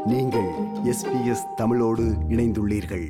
நீங்கள் எஸ்பிஎஸ் தமிழோடு இணைந்துள்ளீர்கள்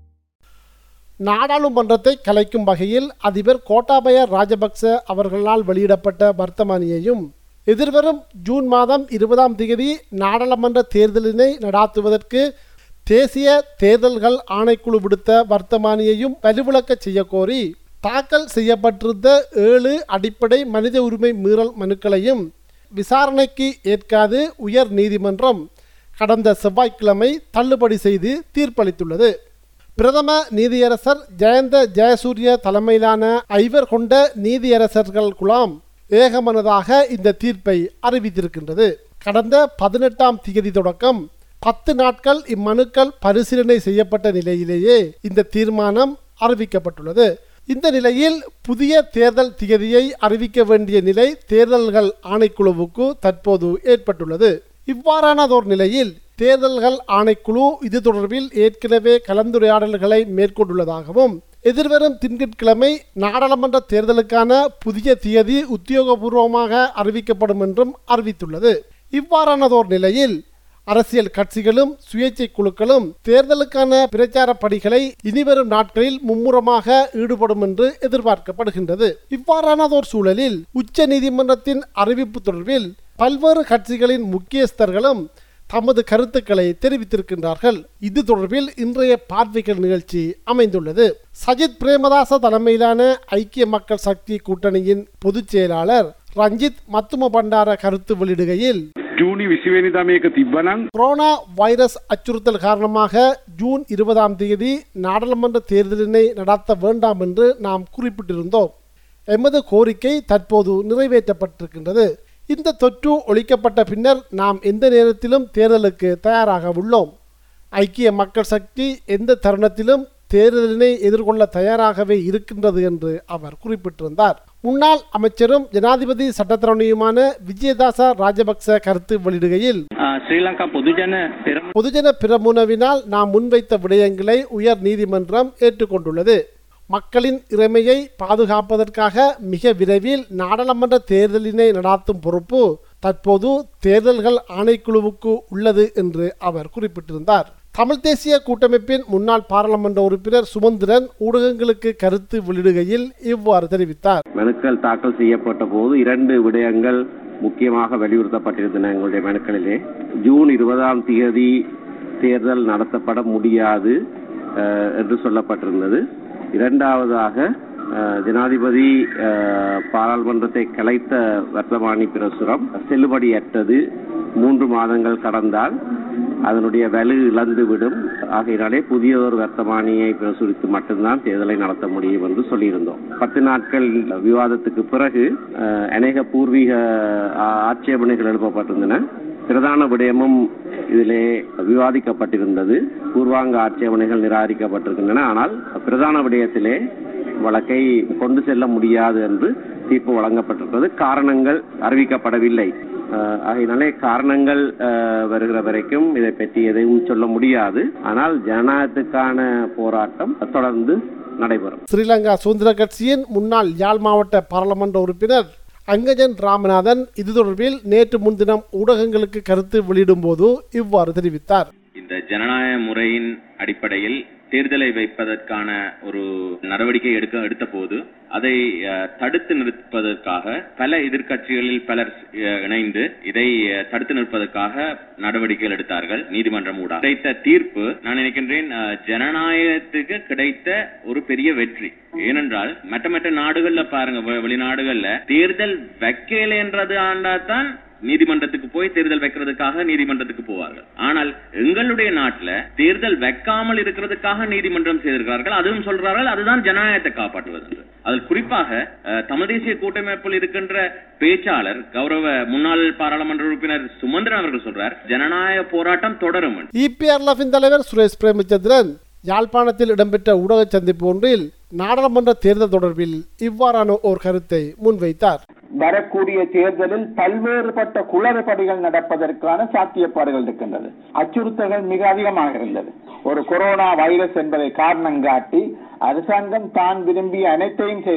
நாடாளுமன்றத்தை கலைக்கும் வகையில் அதிபர் கோட்டாபய ராஜபக்ச அவர்களால் வெளியிடப்பட்ட வர்த்தமானியையும் எதிர்வரும் ஜூன் மாதம் இருபதாம் தேதி நாடாளுமன்ற தேர்தலினை நடாத்துவதற்கு தேசிய தேர்தல்கள் ஆணைக்குழு விடுத்த வர்த்தமானியையும் வலுவிளக்கச் செய்யக்கோரி தாக்கல் செய்யப்பட்டிருந்த ஏழு அடிப்படை மனித உரிமை மீறல் மனுக்களையும் விசாரணைக்கு ஏற்காது உயர் நீதிமன்றம் கடந்த செவ்வாய்க்கிழமை தள்ளுபடி செய்து தீர்ப்பளித்துள்ளது பிரதம நீதியரசர் ஜெயந்த ஜெயசூரிய தலைமையிலான ஐவர் கொண்ட நீதியரசர்கள் குழாம் ஏகமனதாக இந்த தீர்ப்பை அறிவித்திருக்கின்றது கடந்த பதினெட்டாம் தேதி தொடக்கம் பத்து நாட்கள் இம்மனுக்கள் பரிசீலனை செய்யப்பட்ட நிலையிலேயே இந்த தீர்மானம் அறிவிக்கப்பட்டுள்ளது இந்த நிலையில் புதிய தேர்தல் திகதியை அறிவிக்க வேண்டிய நிலை தேர்தல்கள் ஆணைக்குழுவுக்கு தற்போது ஏற்பட்டுள்ளது இவ்வாறானதோர் நிலையில் தேர்தல்கள் ஆணைக்குழு இது தொடர்பில் ஏற்கனவே கலந்துரையாடல்களை மேற்கொண்டுள்ளதாகவும் எதிர்வரும் திங்கட்கிழமை நாடாளுமன்ற தேர்தலுக்கான புதிய திகதி உத்தியோகபூர்வமாக அறிவிக்கப்படும் என்றும் அறிவித்துள்ளது இவ்வாறானதோர் நிலையில் அரசியல் கட்சிகளும் சுயேட்சை குழுக்களும் தேர்தலுக்கான பிரச்சார பணிகளை இனிவரும் நாட்களில் மும்முரமாக ஈடுபடும் என்று எதிர்பார்க்கப்படுகின்றது இவ்வாறானதோர் சூழலில் உச்ச நீதிமன்றத்தின் அறிவிப்பு தொடர்பில் பல்வேறு கட்சிகளின் முக்கியஸ்தர்களும் தமது கருத்துக்களை தெரிவித்திருக்கின்றார்கள் இது தொடர்பில் இன்றைய பார்வைகள் நிகழ்ச்சி அமைந்துள்ளது சஜித் பிரேமதாச தலைமையிலான ஐக்கிய மக்கள் சக்தி கூட்டணியின் பொதுச் செயலாளர் ரஞ்சித் மத்தும பண்டார கருத்து வெளியிடுகையில் ජූනි විසිවෙනිදා මේක තිබ්බනං கொரோனா வைரஸ் அச்சுறுத்தல் காரணமாக ஜூன் இருபதாம் தேதி நாடாளுமன்ற தேர்தலினை நடத்த வேண்டாம் என்று நாம் குறிப்பிட்டிருந்தோம் எமது கோரிக்கை தற்போது நிறைவேற்றப்பட்டிருக்கின்றது இந்த தொற்று ஒழிக்கப்பட்ட பின்னர் நாம் எந்த நேரத்திலும் தேர்தலுக்கு தயாராக உள்ளோம் ஐக்கிய மக்கள் சக்தி எந்த தருணத்திலும் தேர்தலினை எதிர்கொள்ள தயாராகவே இருக்கின்றது என்று அவர் குறிப்பிட்டிருந்தார் முன்னாள் அமைச்சரும் ஜனாதிபதி சட்டத்தரணியுமான விஜயதாச ராஜபக்ச கருத்து வெளியிடுகையில் ශ්‍රී ලංකා පොදුජන පෙරම பொதுஜன பிரமுனவினால் நாம் முன்வைத்த விடயங்களை உயர் நீதிமன்றம் ஏற்றுக்கொண்டுள்ளது மக்களின் இறைமையை பாதுகாப்பதற்காக மிக விரைவில் நாடாளுமன்ற தேர்தலினை நடாத்தும் பொறுப்பு தற்போது தேர்தல்கள் ஆணைக்குழுவுக்கு உள்ளது என்று அவர் குறிப்பிட்டிருந்தார் தமிழ் தேசிய கூட்டமைப்பின் முன்னாள் பாராளுமன்ற உறுப்பினர் சுமந்திரன் ஊடகங்களுக்கு கருத்து வெளியிடுகையில் இவ்வாறு தெரிவித்தார் மனுக்கள் தாக்கல் செய்யப்பட்ட போது இரண்டு விடயங்கள் முக்கியமாக வலியுறுத்தப்பட்டிருந்தன எங்களுடைய மனுக்களிலே ஜூன் இருபதாம் தேதி தேர்தல் நடத்தப்பட முடியாது அஹ், என்று சொல்லப்பட்டிருந்தது இரண்டாவதாக அஹ், ஜனாதிபதி அஹ், பாராளுமன்றத்தை கலைத்த வர்த்தமானி பிரசுரம் செல்லுபடியற்றது மூன்று மாதங்கள் கடந்தால் அதனுடைய வலு இழந்துவிடும் ஆகையினாலே புதிய ஒரு வர்த்தமானியை பிரசுரித்து மட்டும்தான் தேர்தலை நடத்த முடியும் என்று சொல்லியிருந்தோம் பத்து நாட்கள் விவாதத்துக்கு பிறகு அஹ், அநேக பூர்வீக ஆ- ஆட்சேபனைகள் எழுப்பப்பட்டிருந்தன பிரதான விடயமும் இதிலே விவாதிக்கப்பட்டிருந்தது பூர்வாங்க ஆட்சேபனைகள் நிராகரிக்கப்பட்டிருக்கின்றன ஆனால் பிரதான விடயத்திலே வழக்கை கொண்டு செல்ல முடியாது என்று தீர்ப்பு வழங்கப்பட்டிருக்கிறது காரணங்கள் அறிவிக்கப்படவில்லை அஹ், ஆகையினாலே காரணங்கள் அஹ், வருகிற வரைக்கும் இதை பற்றி எதையும் சொல்ல முடியாது ஆனால் ஜனநாயகத்துக்கான போராட்டம் தொடர்ந்து நடைபெறும் ஸ்ரீலங்கா சுதந்திர கட்சியின் முன்னாள் யாழ் மாவட்ட பாராளுமன்ற உறுப்பினர் அங்கஜன் ராமநாதன் இது தொடர்பில் நேற்று முன்தினம் ஊடகங்களுக்கு கருத்து வெளியிடும்போது இவ்வாறு தெரிவித்தார் இந்த ஜனநாயக முறையின் அடிப்படையில் தேர்தலை வைப்பதற்கான ஒரு நடவடிக்கை எடுக்க எடுத்த போது அதை அஹ், தடுத்து நிறுத்துவதற்காக பல எதிர்க்கட்சிகளில் பலர் அஹ், இணைந்து இதை அஹ், தடுத்து நிற்பதற்காக நடவடிக்கைகள் எடுத்தார்கள் நீதிமன்றம் ஊடாக கிடைத்த தீர்ப்பு நான் நினைக்கின்றேன் அஹ், ஜனநாயகத்துக்கு கிடைத்த ஒரு பெரிய வெற்றி ஏனென்றால் மற்ற மற்ற நாடுகள்ல பாருங்க வெ- வெளிநாடுகள்ல தேர்தல் வைக்கல என்றது ஆண்டாதான் நீதிமன்றத்துக்கு போய் தேர்தல் வைக்கிறதுக்காக நீதிமன்றத்துக்கு போவார்கள் ஆனால் எங்களுடைய நாட்டுல தேர்தல் வைக்காமல் இருக்கிறதுக்காக நீதிமன்றம் செய்திருக்கிறார்கள் அதுவும் சொல்றார்கள் அதுதான் ஜனநாயகத்தை காப்பாற்றுவது என்று அதில் குறிப்பாக அஹ், தமிழ் தேசிய கூட்டமைப்பில் இருக்கின்ற பேச்சாளர் கௌரவ முன்னாள் பாராளுமன்ற உறுப்பினர் சுமந்திரன் அவர்கள் சொல்றார் ஜனநாயக போராட்டம் தொடரும் என்று. இபிஆர்எஃபின் தலைவர் சுரேஷ் பிரேமச்சந்திரன் யாழ்ப்பாணத்தில் இடம்பெற்ற ஊடக சந்திப்பு ஒன்றில் நாடாளுமன்ற தேர்தல் தொடர்பில் இவ்வாறான ஓர் கருத்தை முன்வைத்தார் வரக்கூடிய தேர்தலில் பல்வேறுபட்ட குளறுபடிகள் நடப்பதற்கான சாத்தியப்பாடுகள் இருக்கின்றது அச்சுறுத்தல்கள் மிக அதிகமாக இருந்தது ஒரு கொரோனா வைரஸ் என்பதை காரணம் காட்டி அரசாங்கம் தான் விரும்பிய அனைத்தையும் செய்தது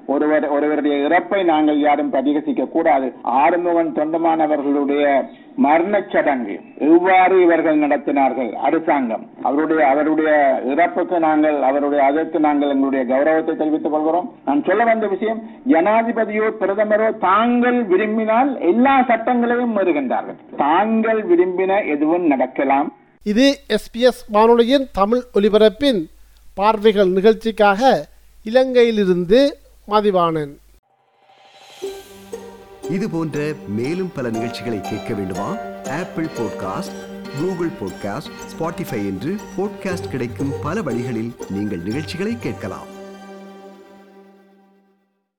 ஒருவர் ஒருவருடைய இறப்பை நாங்கள் யாரும் பரிகசிக்க கூடாது ஆறுமுகன் தொண்டமானவர்களுடைய மரணச் சடங்கு எவ்வாறு இவர்கள் நடத்தினார்கள் அரசாங்கம் அவருடைய அவருடைய இறப்புக்கு நாங்கள் அவருடைய அதற்கு நாங்கள் எங்களுடைய கௌரவத்தை தெரிவித்துக் கொள்கிறோம் நான் சொல்ல வந்த விஷயம் ஜனாதிபதியோ பிரதமரோ தாங்கள் விரும்பினால் எல்லா சட்டங்களையும் மீறுகின்றார்கள் தாங்கள் விரும்பின எதுவும் நடக்கலாம் இது எஸ்பிஎஸ் வானொலியின் தமிழ் ஒலிபரப்பின் பார்வைகள் நிகழ்ச்சிக்காக இலங்கையிலிருந்து மதிவாணன் இது போன்ற மேலும் பல நிகழ்ச்சிகளை கேட்க வேண்டுமா Apple podcast Google podcast Spotify என்று பாட்காஸ்ட் கிடைக்கும் பல வழிகளில் நீங்கள் நிகழ்ச்சிகளை கேட்கலாம்